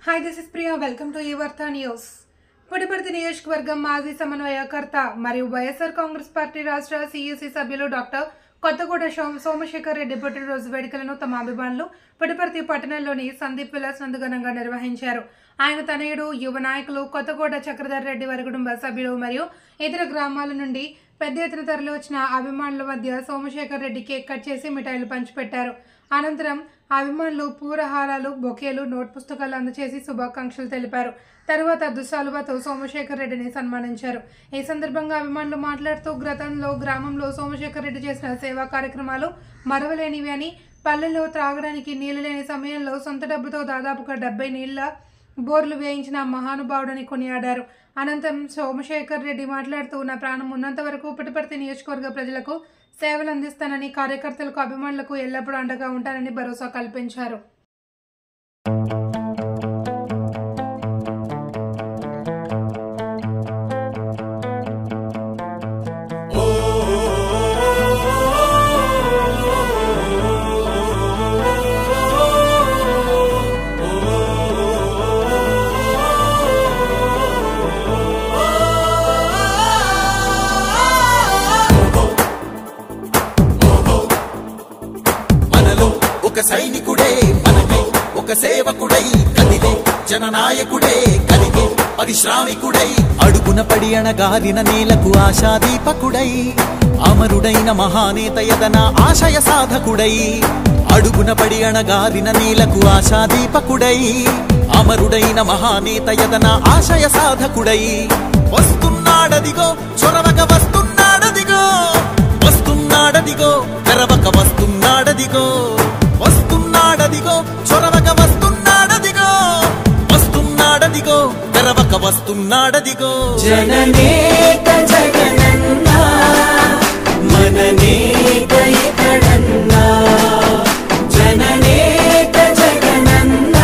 hi this is Priya welcome to Yuvartha news Puttaparthi నియోజకవర్గం మాజీ సమన్వయకర్త మరియు వైఎస్ఆర్ కాంగ్రెస్ పార్టీ రాష్ట్ర సిఇసి సభ్యులు డాక్టర్ కొత్తగూడ సోమ సోమశేఖర్ రెడ్డి పుట్టినరోజు వేడుకలను తమ అభిమానులు పుడిపర్తి పట్టణంలోని సందీప్ విలాస్ నందు ఘనంగా నిర్వహించారు ఆయన తనయుడు యువ నాయకులు కొత్తగూడ చక్రధర్ రెడ్డి వారి కుటుంబ సభ్యులు మరియు ఇతర గ్రామాల నుండి పెద్ద ఎత్తున తరలి వచ్చిన అభిమానుల మధ్య సోమశేఖర్ రెడ్డి కేక్ కట్ చేసి మిఠాయిలు పంచిపెట్టారు అనంతరం అభిమానులు పూరహారాలు బొకేలు నోట్ పుస్తకాలు అందజేసి శుభాకాంక్షలు తెలిపారు తరువాత దుస్సాలువతో సోమశేఖర్ రెడ్డిని సన్మానించారు ఈ సందర్భంగా అభిమానులు మాట్లాడుతూ గతంలో గ్రామంలో సోమశేఖర్ రెడ్డి చేసిన సేవా కార్యక్రమాలు మరవలేనివి అని పల్లెల్లో త్రాగడానికి నీళ్లు లేని సమయంలో సొంత డబ్బుతో దాదాపుగా డెబ్బై నీళ్ల బోర్లు వేయించిన మహానుభావుడని కొనియాడారు అనంతరం సోమశేఖర్ రెడ్డి మాట్లాడుతూ నా ప్రాణం ఉన్నంత వరకు పుట్టపర్తి నియోజకవర్గ ప్రజలకు సేవలు అందిస్తానని కార్యకర్తలకు అభిమానులకు ఎల్లప్పుడూ అండగా ఉంటానని భరోసా కల్పించారు మనలో ఒక సైనికుడే మనమే ఒక సేవకుడై కదిలే జననాయకుడే కలిగే పరిశ్రామికుడై అడుగున పడి అణగారిన నేలకు ఆశాదీపకుడై అమరుడైన మహానేత యదన ఆశయ సాధకుడై అడుగున పడి అణగారిన నేలకు ఆశాదీపకుడై అమరుడైన మహానేత యదన ఆశయ సాధకుడై వస్తున్నాడదిగో చొరవక వస్తున్నాడదిగో వస్తున్నాడదిగో తెరవక వస్తున్నాడదిగో వస్తున్నాడదిగో చొరవక వస్తున్నాడదిగో వస్తున్నాడదిగో తెరవక వస్తున్నాడదిగో జననేత జగనన్న మననేత ఇతడన్న జననేత జగనన్న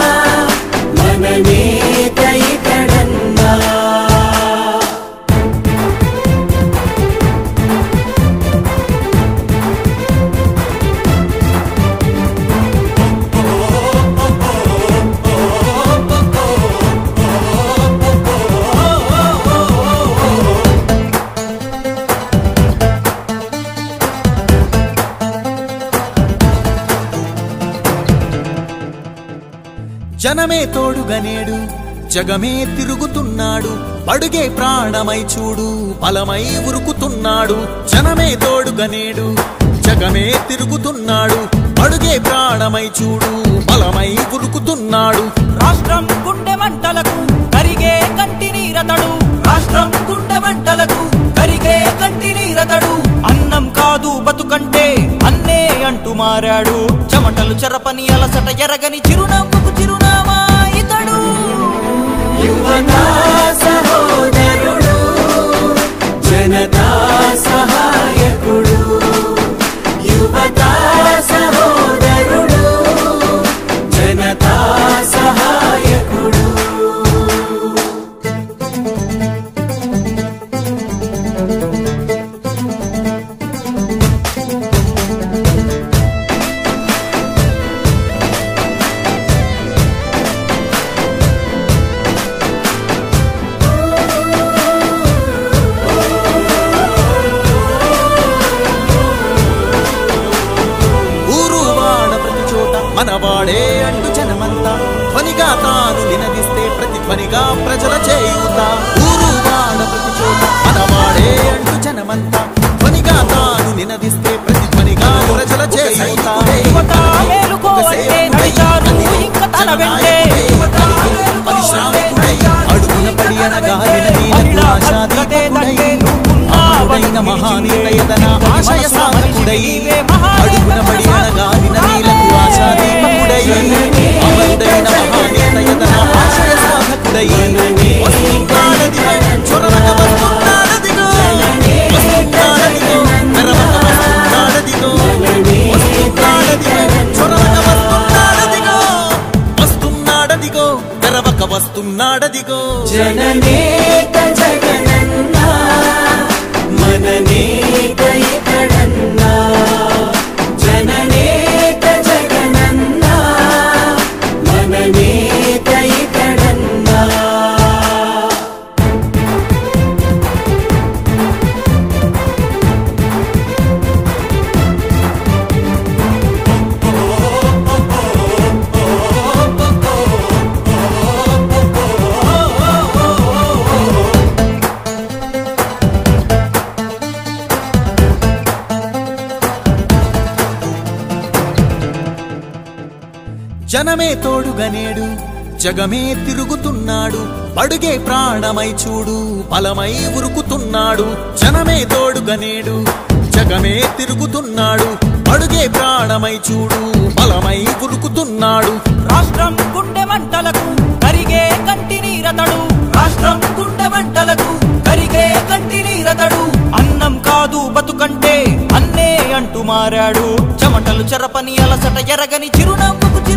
మననేత ఇతడన్న జనమే తోడుగనేడు జగమే తిరుగుతున్నాడు అడుగే ప్రాణమై చూడు బలమై ఉరుకుతున్నాడు జనమే తోడుగనేడు జగమే తిరుగుతున్నాడు అడుగే ప్రాణమై చూడు బలమై ఉరుకుతున్నాడు రాష్ట్రం గుండె మంటలకు కరిగే కంటి నీరతడు రాష్ట్రం గుండె మంటలకు కరిగే కంటి నీరతడు అన్నం కాదు బతుకంటే అన్నే అంటూ మారాడు చెమటలు చెరపని అలసట ఎరగని చిరునవ్వుకు చిరునామా ఇతడు యువతా సహోదరుడు జనతా సహాయకుడు యువతా సహోదరుడు జనతా సహాయకుడు ఊరు వాడ ప్రతి చోట మనవాడే అంటూ జనమంతా ధ్వనిగా తాను నినదిస్తే ప్రతి ధ్వనిగా ప్రజల చేయూత ఊరు వాడ ప్రతి చోట మనవాడే అంటూ జనమంతా ధ్వనిగా తాను నినదిస్తే ప్రతి ధ్వనిగా ప్రజల చేయూత యువత మేలుకో అంటే నడిచారు ఇంక తన వెంటే పరిశ్రామికుడై అడుగున పడి అనగారిన నీలకు ఆశాదీపకుడై అమరుడైన మహానీయతన ఆశయ సాధకుడై అడుగున పడి అనగారిన నీలకు ఆశాదీపకుడై అమరుడైన మహానీయతన ఆశయ సాధకుడై వస్తున్నాడదిగో చొరవక వస్తున్నాడదిగో వస్తున్నాడదిగో తెరవక వస్తున్నాడదిగో వస్తున్నాడదిగో చొరవక వస్తున్నాడదిగో వస్తున్నాడదిగో తెరవక వస్తున్నాడదిగో జననేత జగనన్న మననేత ఇతడన్న జననేత జగనన్న మననేత జనమే తోడుగనేడు జగమే తిరుగుతున్నాడు అడుగే ప్రాణమై చూడు బలమై ఉరుకుతున్నాడు జనమే తోడుగనేడు జగమే తిరుగుతున్నాడు అడుగే ప్రాణమై చూడు బలమై ఉరుకుతున్నాడు రాష్ట్రం గుండె మంటలకు కరిగే కంటి నీరతడు రాష్ట్రం గుండె మంటలకు కరిగే కంటి నీరతడు అన్నం కాదు బతుకంటే అన్నే అంటూ మారాడు చెమటలు చెరపని అలసట ఎరగని చిరునవ్వుకు చిరు